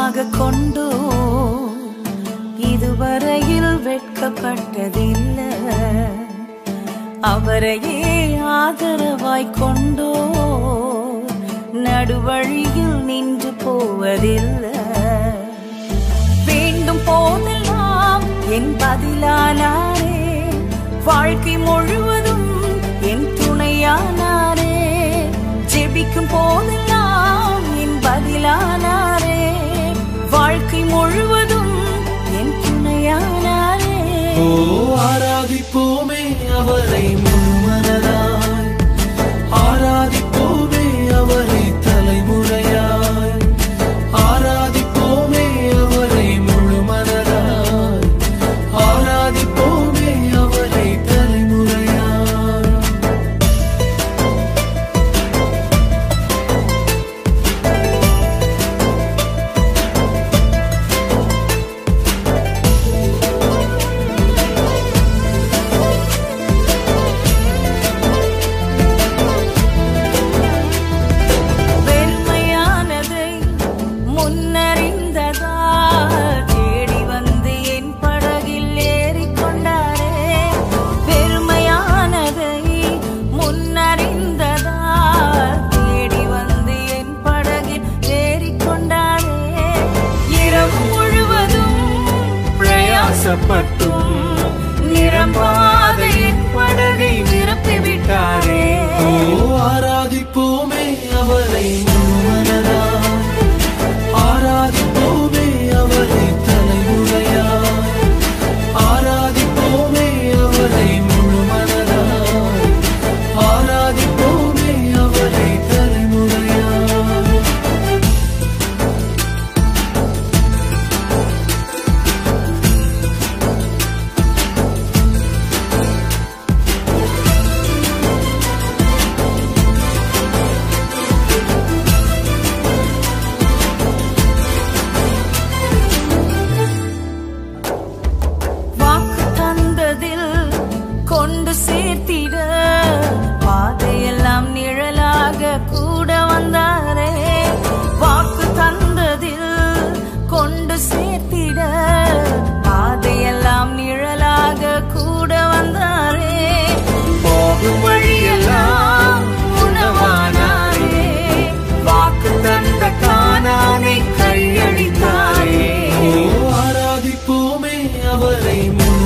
தெய்வமாக கொண்டோ இதுவரையில் வெட்கப்பட்டதில்லை அவரையே ஆதரவாய் கொண்டோ நடுவழியில் நின்று போவதில்லை வேண்டும் போதெல்லாம் என் பதிலானாரே வாழ்க்கை முழுவதும் என் துணையானாரே ஜெபிக்கும் போதெல்லாம் என் பதிலானாரே வாழ்க்கை முழுவதும் என் துணையானாரே ஓ ஆராதிப்போமே அவரை முழுமனதாய் ஆராதிப்போமே அவரை தலைமுறையாய் ஆராதிப்போமே அவரை முழுமனதாய் ஆராதிப்போமே அவரை தலைமுறையாய் வெறுமையானதை முன்னறிந்ததா தேடி வந்து என் படகில் ஏறிக்கொண்டாரே வெறுமையானதை முன்னறிந்ததா தேடி வந்து என் படகில் ஏறிக்கொண்டாரே இரவு முழுவதும் பிரயாசப்பட்டும் நிரம்பாத என் படகை நிரப்பிவிட்டாரே ஓ ஆராதிப்போமே அவரை முழுமனதாய் ஆராதிப்போமே அவரை தலைமுறையாய் ஆராதிப்போமே அவரை முழுமனதாய் ஆராதிப்போமே அவரை தலைமுறையாய் வாக்கு தந்ததில் கொண்டு சேர்த்திட பாதையெல்லாம் நிழலாக கூட வந்தாரே வாக்கு தந்ததில் கொண்டு சேர்த்திட பாதையெல்லாம் நிழலாக கூட வந்தாரே போகும் வழியெல்லாம் உணவானாரே வாக்கு தந்த காணானை கையளித்தாரே ஓ ஆராதிப்போமே அவரை முழு